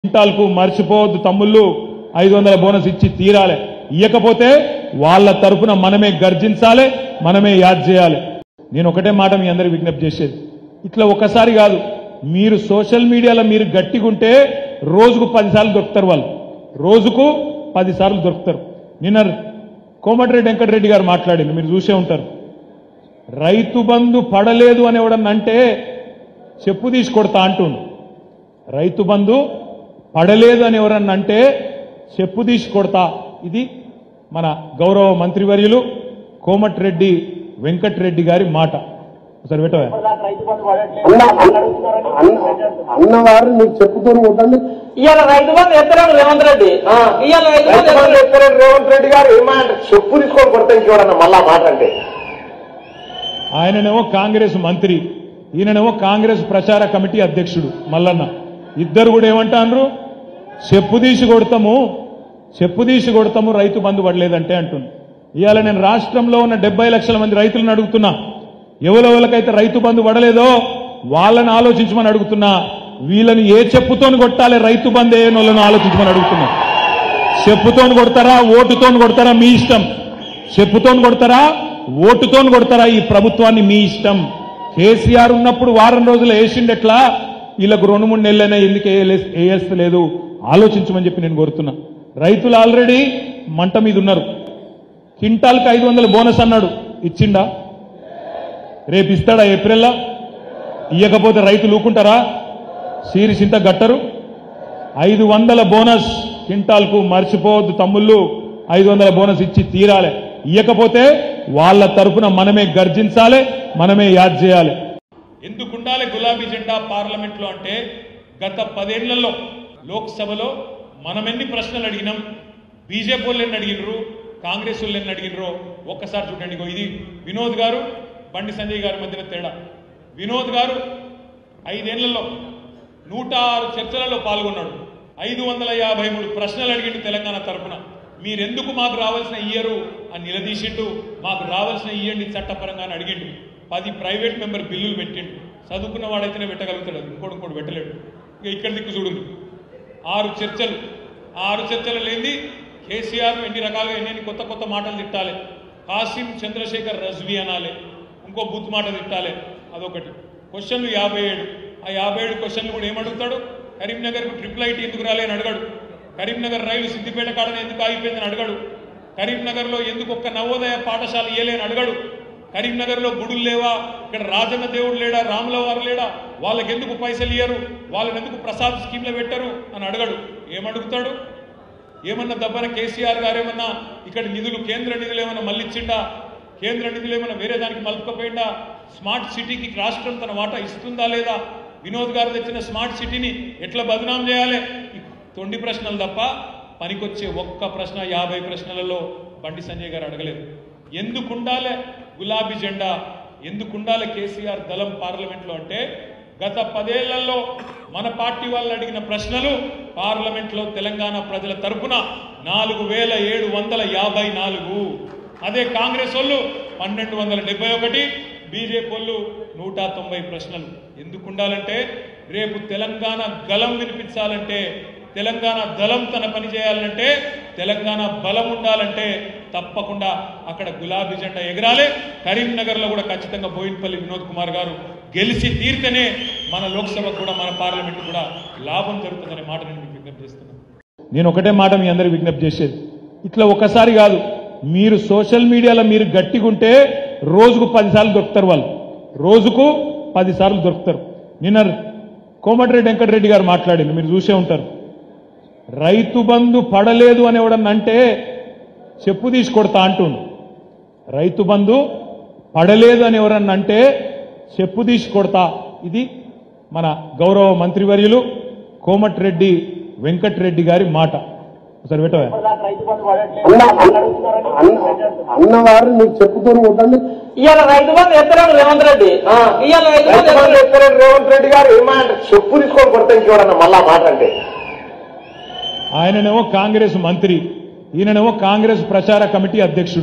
క్వింటాల్కు మర్చిపోవద్దు తమ్ముళ్ళు ఐదు వందల బోనస్ ఇచ్చి తీరాలి ఇయ్యకపోతే వాళ్ళ తరపున మనమే గర్జించాలి మనమే యాద్ చేయాలి నేను ఒకటే మాట మీ అందరికి విజ్ఞప్తి చేసేది ఇట్లా ఒకసారి కాదు మీరు సోషల్ మీడియాలో మీరు గట్టిగుంటే రోజుకు పదిసార్లు దొరుకుతారు వాళ్ళు రోజుకు పదిసార్లు దొరుకుతారు నిన్న కోమటిరెడ్డి వెంకటరెడ్డి గారు మాట్లాడింది మీరు చూసే ఉంటారు రైతు బంధు పడలేదు అని ఎవడన్నా అంటే చెప్పు తీసి కొడతా అంటుండు రైతు బంధు పడలేదు అని ఎవరన్నా అంటే చెప్పు తీసి కొడతా ఇది మన గౌరవ మంత్రివర్యులు కోమటిరెడ్డి వెంకటరెడ్డి గారి మాట ఒకసారి పెట్టవా అన్న అన్న అన్నవారు నీకు చెప్పుతూనే ఉండండి ఇవాళ రైతు బంధు ఎత్తలేడు రేవంత్ రెడ్డి ఇవాళ రైతు బంధు రైతుబంధు ఎత్తలేడు. ఎక్కలేదు రేవంత్ రెడ్డి గారు ఏమంటారు చెప్పు తీసుకొని కొడతాను చూడన్న మళ్ళా మాట అంటే ఆయననేమో కాంగ్రెస్ మంత్రి ఈయననేమో కాంగ్రెస్ ప్రచార కమిటీ అధ్యక్షుడు మల్లన్న ఇద్దరు కూడా ఏమంటారు చెప్పు తీసి కొడతాము చెప్పు తీసి కొడతాము రైతు బంధు పడలేదంటే అంటుంది ఇవాళ నేను రాష్ట్రంలో ఉన్న డెబ్బై లక్షల మంది రైతులను అడుగుతున్నా ఎవరెవరికైతే రైతు బంధు పడలేదో వాళ్ళని ఆలోచించమని అడుగుతున్నా వీళ్ళని ఏ చెప్పుతోని కొట్టాలి రైతు బంధు ఏ వాళ్ళని ఆలోచించమని అడుగుతున్నా చెప్పుతోని కొడతారా ఓటుతోని కొడతారా మీ ఇష్టం చెప్పుతోని కొడతారా ఓటుతోని కొడతారా ఈ ప్రభుత్వాన్ని మీ ఇష్టం కేసీఆర్ ఉన్నప్పుడు వారం రోజులు వేసిండెట్లా వీళ్ళకు రెండు మూడు నెలలైనా ఎందుకు వేయలే- వేయస్తలేదు ఆలోచించమని చెప్పి నేను కోరుతున్నా రైతులు ఆల్రెడీ మంట మీద ఉన్నారు క్వింటాల్కి ఐదు వందల బోనస్ అన్నాడు ఇచ్చిండా రేపు ఇస్తాడా ఏప్రిల్లా ఇయ్యకపోతే రైతులు ఊకుంటారా సీరిసింత గట్టరు ఐదు వందల బోనస్ క్వింటాల్కు మర్చిపోవద్దు తమ్ముళ్ళు ఐదు వందల బోనస్ ఇచ్చి తీరాలి ఇయ్యకపోతే వాళ్ళ తరపున మనమే గర్జించాలి మనమే యాద్ చేయాలి ఎందుకు ఉండాలి గులాబీ జెండా పార్లమెంట్ లో అంటే గత పదేళ్లలో లోక్సభలో మనం ఎన్ని ప్రశ్నలు అడిగినాం బీజేపీ వాళ్ళు ఎన్ని అడిగినరు కాంగ్రెస్ వాళ్ళు ఎన్ని అడిగినరో ఒక్కసారి చూడండి ఇగో ఇది వినోద్ గారు బండి సంజయ్ గారి మధ్యన తేడా వినోద్ గారు ఐదేళ్లలో నూట ఆరు చర్చలలో పాల్గొన్నాడు ఐదు వందల యాభై మూడు ప్రశ్నలు అడిగిండు తెలంగాణ తరపున మీరెందుకు మాకు రావాల్సిన ఇయ్యరు అని నిలదీసిండు మాకు రావాల్సిన ఇయ్యండి చట్టపరంగా అని అడిగిండు పది ప్రైవేట్ మెంబర్ బిల్లులు పెట్టిండు చదువుకున్న వాడైతేనే పెట్టగలుగుతాడు ఇంకోటి ఇంకోటి పెట్టలేడు ఇక ఇక్కడ దిక్కు చూడండి ఆరు చర్చలు ఆ ఆరు చర్చలు లేని కేసీఆర్ ఎన్ని రకాలుగా ఎన్ని కొత్త కొత్త మాటలు తిట్టాలి కాసిం చంద్రశేఖర్ రజ్వీ అనాలి ఇంకో బుద్ధి మాట తిట్టాలి అదొకటి క్వశ్చన్లు యాభై ఏడు ఆ యాభై ఏడు క్వశ్చన్లు కూడా ఏమడుగుతాడు కరీంనగర్కు ట్రిపుల్ ఐటీ ఎందుకు రాలే అని అడగాడు కరీంనగర్ రైలు సిద్దిపేట కాడన ఎందుకు ఆగిపోయిందని అడగాడు కరీంనగర్లో ఎందుకు ఒక్క నవోదయ పాఠశాల ఇయ్యలేని అడగాడు కరీంనగర్లో గుడులు లేవా ఇక్కడ రాజన్న దేవుడు లేడా రాముల వారు లేడా వాళ్ళకి ఎందుకు పైసలు ఇయ్యరు వాళ్ళని ఎందుకు ప్రసాద్ స్కీమ్లో పెట్టరు అని అడగడు ఏమడుగుతాడు ఏమన్నా దబ్బన కేసీఆర్ గారు ఏమన్నా ఇక్కడ నిధులు కేంద్ర నిధులు ఏమన్నా మళ్ళిచ్చిండా కేంద్ర నిధులు ఏమన్నా వేరే దానికి మలుపుకపోయిందా స్మార్ట్ సిటీకి రాష్ట్రం తన వాటా ఇస్తుందా లేదా వినోద్ గారు తెచ్చిన స్మార్ట్ సిటీని ఎట్లా బదనాం చేయాలి ఈ తొండి ప్రశ్నలు తప్ప పనికొచ్చే ఒక్క ప్రశ్న యాభై ప్రశ్నలలో బండి సంజయ్ గారు అడగలేదు ఎందుకుండాలే గులాబీ జెండా ఎందుకుండాలే కేసీఆర్ దళం పార్లమెంట్లో అంటే గత పదేళ్లలో మన పార్టీ వాళ్ళు అడిగిన ప్రశ్నలు పార్లమెంట్లో తెలంగాణ ప్రజల తరపున నాలుగు వేల ఏడు వందల యాభై నాలుగు అదే కాంగ్రెస్ వాళ్ళు పన్నెండు వందల డెబ్బై ఒకటి బీజేపీ వాళ్ళు నూట తొంభై ప్రశ్నలు ఎందుకు ఉండాలంటే రేపు తెలంగాణ గలం వినిపించాలంటే తెలంగాణ దళం తన పని చేయాలంటే తెలంగాణ బలం ఉండాలంటే తప్పకుండా అక్కడ గులాబీ జెండా ఎగరాలి కరీంనగర్లో కూడా ఖచ్చితంగా బోయిన్పల్లి వినోద్ కుమార్ గారు గెలిచి తీరితేనే మన లోక్సభకు కూడా మన పార్లమెంట్ కూడా లాభం జరుగుతుందనే మాట నేను మీకు విజ్ఞప్తి చేస్తున్నాను నేను ఒకటే మాట మీ అందరికి విజ్ఞప్తి చేసేది ఇట్లా ఒకసారి కాదు మీరు సోషల్ మీడియాలో మీరు గట్టిగుంటే రోజుకు పదిసార్లు దొరుకుతారు వాళ్ళు రోజుకు పదిసార్లు దొరుకుతారు నిన్న కోమటిరెడ్డి వెంకటరెడ్డి గారు మాట్లాడింది మీరు చూసే ఉంటారు రైతు బంధు పడలేదు అని ఎవడన్నా అంటే చెప్పు తీసి కొడతా అంటుండు రైతు బంధు పడలేదు అని ఎవరన్నా అంటే చెప్పు తీసి కొడతా ఇది మన గౌరవ మంత్రివర్యులు కోమటిరెడ్డి వెంకటరెడ్డి గారి మాట ఒకసారి పెట్టవా అన్న అన్న అన్నవారు నీకు చెప్పుతూనే ఉండండి ఇవాళ రైతు బంధు ఎత్తలేడు రేవంత్ రెడ్డి ఇవాళ రైతు బంధు రైతుబంధు ఎత్తలేడు. ఎక్కలేదు రేవంత్ రెడ్డి గారు ఏమంటారు చెప్పు తీసుకొని కొడతాను చూడన్న మళ్ళా మాట అంటే ఆయననేమో కాంగ్రెస్ మంత్రి ఈయననేమో కాంగ్రెస్ ప్రచార కమిటీ అధ్యక్షుడు